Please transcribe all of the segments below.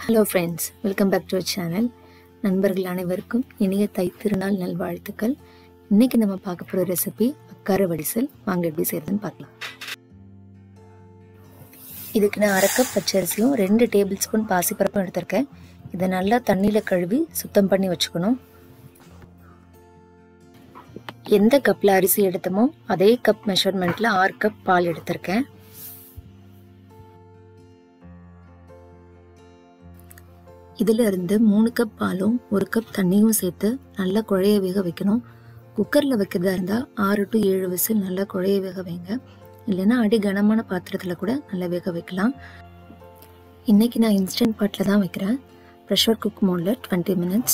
hello friends welcome back to our channel நண்பர்கள் அனைவருக்கும் இனிய தை திருநாள் நல்வாழ்த்துக்கள் இன்னைக்கு நம்ம பார்க்க போகிற ரெசிபி அக்கார வடிசல் வாங்க எப்படி செய்யறதுன்னு பார்க்கலாம் இதுக்கு நான் அரை கப் பச்சரிசியும் ரெண்டு டேபிள் ஸ்பூன் பாசிப்பருப்பும் எடுத்திருக்கேன் இதை நல்லா தண்ணியில் கழுவி சுத்தம் பண்ணி வச்சுக்கணும் எந்த கப்பில் அரிசி எடுத்தோமோ அதே கப் மெஷர்மெண்ட்டில் ஆறு கப் பால் எடுத்திருக்கேன் இதில் இருந்து மூணு கப் பாலும் ஒரு கப் தண்ணியும் சேர்த்து நல்லா குழைய வேக வைக்கணும் குக்கரில் வைக்கிறதா இருந்தால் ஆறு டு ஏழு விசில் நல்லா குழைய வேக வைங்க இல்லைன்னா அடி கனமான பாத்திரத்தில் கூட நல்லா வேக வைக்கலாம் இன்றைக்கி நான் இன்ஸ்டன்ட் பாட்டில் தான் வைக்கிறேன் ப்ரெஷர் குக் மோடில் டுவெண்ட்டி மினிட்ஸ்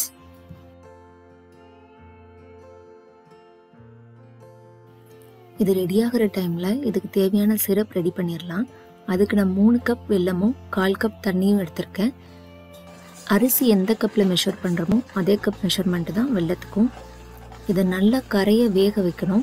இது ரெடியாகிற டைமில் இதுக்கு தேவையான சிரப் ரெடி பண்ணிடலாம் அதுக்கு நான் மூணு கப் வெல்லமும் கால் கப் தண்ணியும் எடுத்திருக்கேன் அரிசி எந்த கப்பில் மெஷர் பண்ணுறோமோ அதே கப் மெஷர்மெண்ட்டு தான் வெள்ளத்துக்கும் இதை நல்லா கரைய வேக வைக்கணும்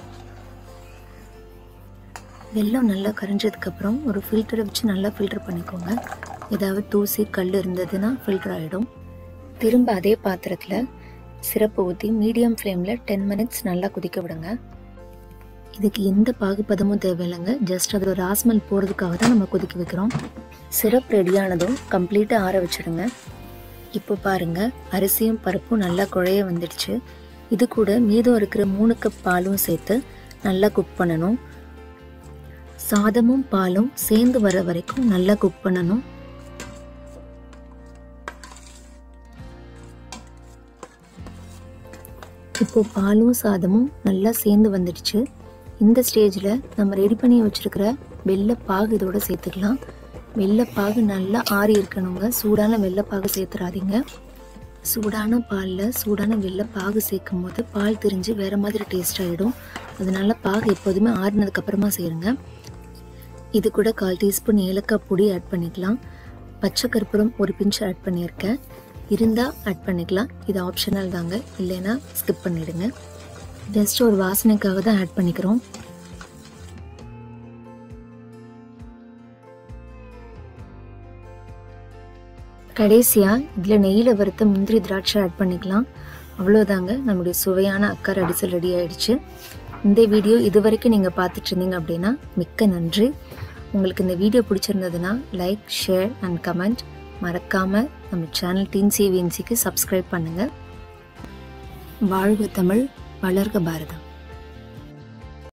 வெள்ளம் நல்லா கரைஞ்சதுக்கப்புறம் ஒரு ஃபில்டரை வச்சு நல்லா ஃபில்டர் பண்ணிக்கோங்க ஏதாவது தூசி கல் இருந்ததுன்னா ஃபில்டர் ஆகிடும் திரும்ப அதே பாத்திரத்தில் சிறப்பு ஊற்றி மீடியம் ஃப்ளேமில் டென் மினிட்ஸ் நல்லா கொதிக்க விடுங்க இதுக்கு எந்த பாகுபதமும் தேவையில்லைங்க ஜஸ்ட் அதில் ஒரு ஆஸ்மல் போகிறதுக்காக தான் நம்ம கொதிக்க வைக்கிறோம் சிரப் ரெடியானதும் கம்ப்ளீட்டாக ஆற வச்சுடுங்க இப்போ பாருங்க அரிசியும் பருப்பும் நல்லா குழைய வந்துடுச்சு இது கூட மீதம் இருக்கிற மூணு கப் பாலும் சேர்த்து நல்லா குக் பண்ணணும் சாதமும் பாலும் சேர்ந்து வர வரைக்கும் நல்லா குக் பண்ணணும் இப்போ பாலும் சாதமும் நல்லா சேர்ந்து வந்துடுச்சு இந்த ஸ்டேஜில் நம்ம ரெடி பண்ணி வச்சுருக்கிற வெள்ளைப்பாகு இதோட சேர்த்துக்கலாம் வெள்ளைப்பாகு நல்லா ஆறி இருக்கணுங்க சூடான வெள்ளைப்பாகு சேர்த்துறாதீங்க சூடான பாலில் சூடான வெள்ளைப்பாகு சேர்க்கும் போது பால் திரிஞ்சு வேறு மாதிரி டேஸ்ட் ஆகிடும் அதனால பாகு எப்போதுமே ஆறினதுக்கப்புறமா சேருங்க இது கூட கால் டீஸ்பூன் ஏலக்காய் பொடி ஆட் பண்ணிக்கலாம் பச்சை கற்பூரம் ஒரு பிஞ்சு ஆட் பண்ணியிருக்கேன் இருந்தால் ஆட் பண்ணிக்கலாம் இது ஆப்ஷனல் தாங்க இல்லைன்னா ஸ்கிப் பண்ணிவிடுங்க ஜஸ்ட் ஒரு வாசனைக்காக தான் ஆட் பண்ணிக்கிறோம் கடைசியாக இதில் நெய்யில் வறுத்த முந்திரி திராட்சை ஆட் பண்ணிக்கலாம் அவ்வளோதாங்க நம்முடைய சுவையான அக்கார் அடிசல் ரெடி ஆயிடுச்சு இந்த வீடியோ இது வரைக்கும் நீங்கள் பார்த்துட்டு இருந்தீங்க அப்படின்னா மிக்க நன்றி உங்களுக்கு இந்த வீடியோ பிடிச்சிருந்ததுன்னா லைக் ஷேர் அண்ட் கமெண்ட் மறக்காமல் நம்ம சேனல் டீன் சிவிஎன்சிக்கு சப்ஸ்கிரைப் பண்ணுங்கள் வாழ்க தமிழ் வளர்க பாரதம்